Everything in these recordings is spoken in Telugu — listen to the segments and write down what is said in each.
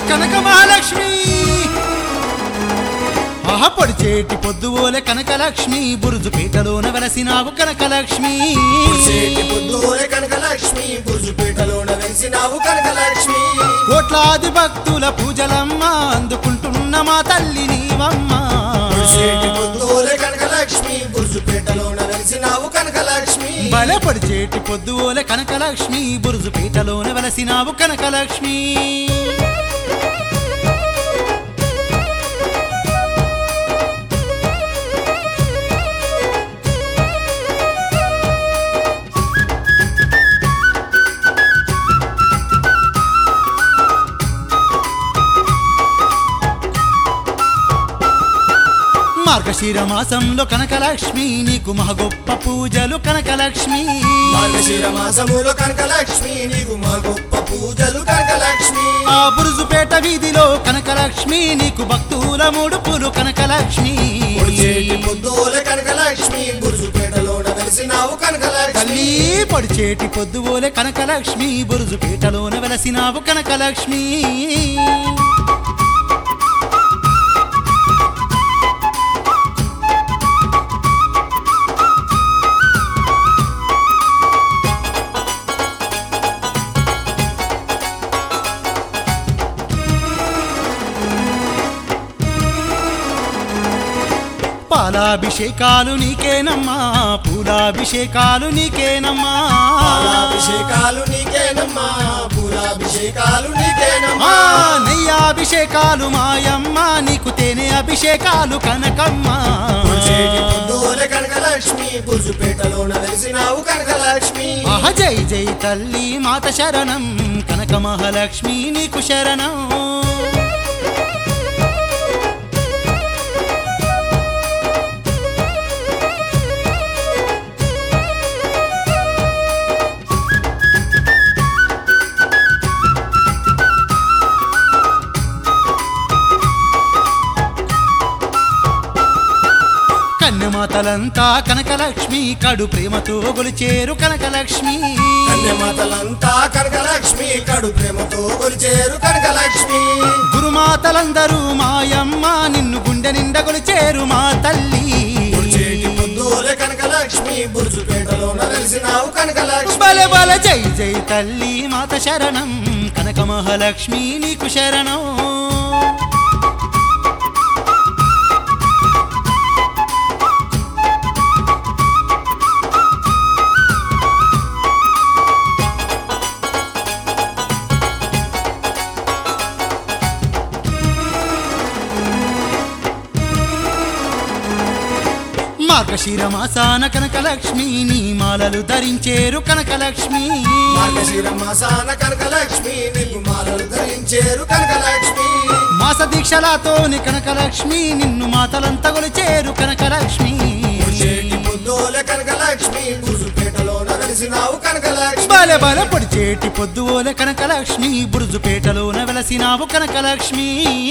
కనక మహాలక్ష్మి ఆహ పొడిచేటి పొద్దువోలే కనకలక్ష్మి బురుజు పీటలోన వెలసినావు కనకలక్ష్మి చేటి పొద్దులే కనకలక్ష్మి బురుజుపేటలోన వెలిసినావు కనకలక్ష్మి కోట్లాది భక్తుల పూజలమ్మ అందుకుంటున్న మా తల్లి నీవమ్మ చేటి పొద్దులే కనకలక్ష్మి బురుజుపేటలోన వెలిసినావు కనకలక్ష్మి బలే పొడిచేటి పొద్దువోలే కనకలక్ష్మి బురుజు పీటలోన వెలసినావు కనకలక్ష్మి మార్గశిర మాసంలో కనకలక్ష్మి నీకు మహ గొప్ప పూజలు కనకలక్ష్మి మార్గశిర మాసములో కనకలక్ష్మి నీకు మా గొప్ప పూజలు కనకలక్ష్మి ఆ బురుజుపేట వీధిలో కనకలక్ష్మి నీకు భక్తుల ముడుపులు కనకలక్ష్మి చేటి పొద్దులే కనకలక్ష్మి బురుజుపేటలోన వెలిసినావు కనకలక్ష్మి తల్లి పొడిచేటి పొద్దువోలే కనకలక్ష్మి బురుజుపేటలోన వెలసినావు కనకలక్ష్మి పాలాభిషేకాలు నీకేనమ్మా పూలాభిషేకాలు నీకేనమ్మా పాలాభిషేకాలు నీకేనమ్మా పూలాభిషేకాలు నీకేనమ్మా ఆ నెయ్యాభిషేకాలు మాయమ్మ నీకు తేనె అభిషేకాలు కనకమ్మ చేటి పొద్దులే కనకలక్ష్మి బురుజుపేటలోన వెలిసినావు కనకలక్ష్మి ఆహ జై జై తల్లి మాత శరణం కనక మహాలక్ష్మి నీకు శరణం కన్యమాతలంతా కనకలక్ష్మి కడు ప్రేమతో గొలిచేరు కనకలక్ష్మి కన్యమాతలంతా కనకలక్ష్మి కడు ప్రేమతో కొలిచేరు కనకలక్ష్మి గురుమాతలందరూ మాయమ్మ నిన్ను గుండె నిండా గొలిచేరు మా తల్లి చేటి పొద్దులే కనకలక్ష్మి బురుజుపేటలోన వెలిసినావు కనకలక్ష్మి బల బల జై జై తల్లి మాత శరణం కనక మహాలక్ష్మి నీకు శరణం మార్గశిర మాసాన కనకలక్ష్మి నీ మాలలు ధరించేరు కనకలక్ష్మి మార్గశిర మాసాన కనకలక్ష్మి నీకు మాలలు ధరించేరు కనకలక్ష్మి మాస దీక్షలతోని కనకలక్ష్మి నిన్ను మాతలంతా గొలిచేరు కనకలక్ష్మి చేటి పొద్దులే కనకలక్ష్మి బురుజుపేటలోన వెలిసినావు కనకలక్ష్మి బల బల పొడిచేటి పొద్దువోలే కనకలక్ష్మి బురుజుపేటలోన వెలసినావు కనకలక్ష్మి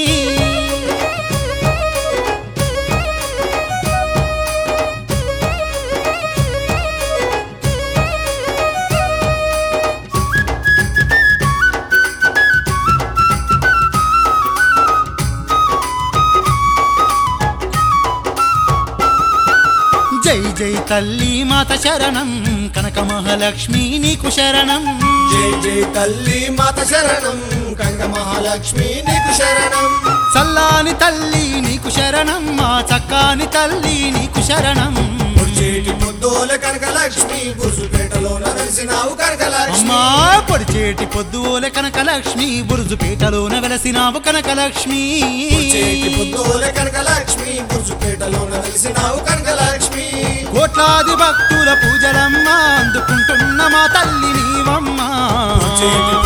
జై జై తల్లి మాత శరణం కనక మహాలక్ష్మి నీకు శరణం జై జై తల్లి మాత శరణం కనక మహాలక్ష్మి నీకు శరణం చల్లాని తల్లి నీకు శరణం మా చక్కాని తల్లి నీకు శరణం చేటి పొద్దులే కనకలక్ష్మి బురుజుపేటలోన వెలిసినావు కనకలక్ష్మి అమ్మా పొడిచేటి పొద్దువోలే కనకలక్ష్మి బురుజుపేటలోన వెలసినావు కనకలక్ష్మి చేటి పొద్దులే కనకలక్ష్మి బురుజుపేటలోన వెలిసినావు కనకలక్ష్మి కోట్లాది భక్తుల పూజలమ్మ అందుకుంటున్న మా తల్లి నీవమ్మ చేటి